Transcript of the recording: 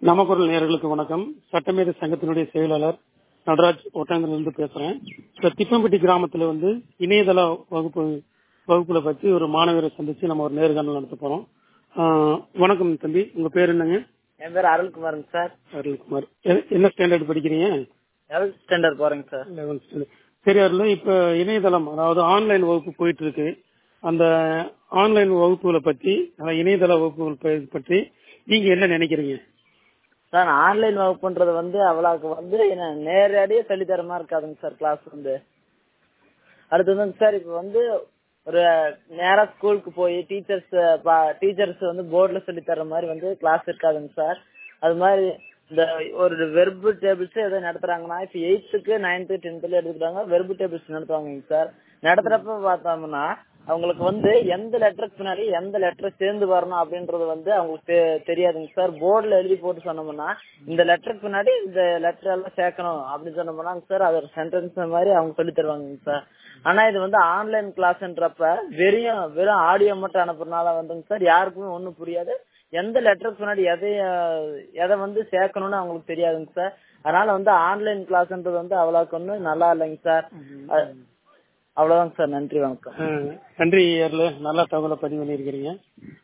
நமக்குரல் நேயர்களுக்கு வணக்கம் சட்டமேதை சங்கத்தினுடைய செயலாளர் நடராஜ் ஒட்டாந்திலிருந்து பேசுறேன் இப்ப திப்பம்பட்டி கிராமத்துல வந்து இணையதள வகுப்பு வகுப்புல பத்தி ஒரு மாணவரை சந்திச்சு நம்ம ஒரு நேர்காணல் நடத்த போறோம் ஆஹ் வணக்கம் தம்பி உங்க பேர் என்னங்க என் பேர் அருள்குமாருங்க சார் அருள்குமார் எ- என்ன ஸ்டாண்டர்ட் படிக்கிறீங்க லெவல்த் ஸ்டாண்டர்ட் போறேங்க சார் லெவன்த் ஸ்டாண்டர்ட் சரி அருள் இப்ப இணையதளம் அதாவது ஆன்லைன் வகுப்பு போயிட்டு இருக்கு அந்த ஆன்லைன் வகுப்புகளை பத்தி அதாவது இணையதள வகுப்புகள் ப- பற்றி நீங்க என்ன நினைக்கிறீங்க சார் ஆன்லைன் வகுப்புன்றது வந்து அவ்வளவுக்கு வந்து என்ன நேரடியா சொல்லி தர மாதிரி இருக்காதுங்க சார் கிளாஸ் வந்து அடுத்து வந்து சார் இப்ப வந்து ஒரு நேரா ஸ்கூலுக்கு போய் டீச்சர்ஸ் டீச்சர்ஸ் வந்து போர்டுல சொல்லி தர மாதிரி வந்து கிளாஸ் இருக்காதுங்க சார் அது மாதிரி இந்த ஒரு வெர்பு டேபிள்ஸ் ஏதோ நடத்துறாங்கன்னா இப்ப எயித்துக்கு நைன்த்து டென்த்ல எடுத்துக்கிறாங்க வெர்பு டேபிள்ஸ் நடத்துவாங்க சார் நடத்துறப்ப பார்த்தோம்னா அவங்களுக்கு வந்து எந்த லெட்டருக்கு பின்னாடி எந்த லெட்டர் சேர்ந்து வரணும் அப்படின்றது வந்து அவங்களுக்கு தெ- தெரியாதுங்க சார் போர்டுல எழுதி போட்டு சொன்னோம்னா இந்த லெட்டருக்கு பின்னாடி இந்த லெட்டர் எல்லாம் சேர்க்கணும் அப்படின்னு சொன்னோம்னா சார் அது ஒரு சென்டென்ஸ் மாதிரி அவங்க சொல்லி தருவாங்க சார் ஆனா இது வந்து ஆன்லைன் கிளாஸ்ன்றப்ப வெறும் வெறும் ஆடியோ மட்டும் அனுப்புறதுனால வந்துங்க சார் யாருக்குமே ஒண்ணும் புரியாது எந்த லெட்டருக்கு பின்னாடி எதை அஹ், எதை வந்து சேர்க்கணும்னு அவங்களுக்கு தெரியாதுங்க சார் அதனால வந்து ஆன்லைன் கிளாஸ்ன்றது வந்து அவ்வளவுக்கு ஒன்றும் நல்லா இல்லைங்க சார் அஹ், அவ்வளவுதாங்க சார் நன்றி வணக்கம் ஆஹ் நன்றி அருள் நல்ல தகவலை பதிவு பண்ணியிருக்கிறீங்க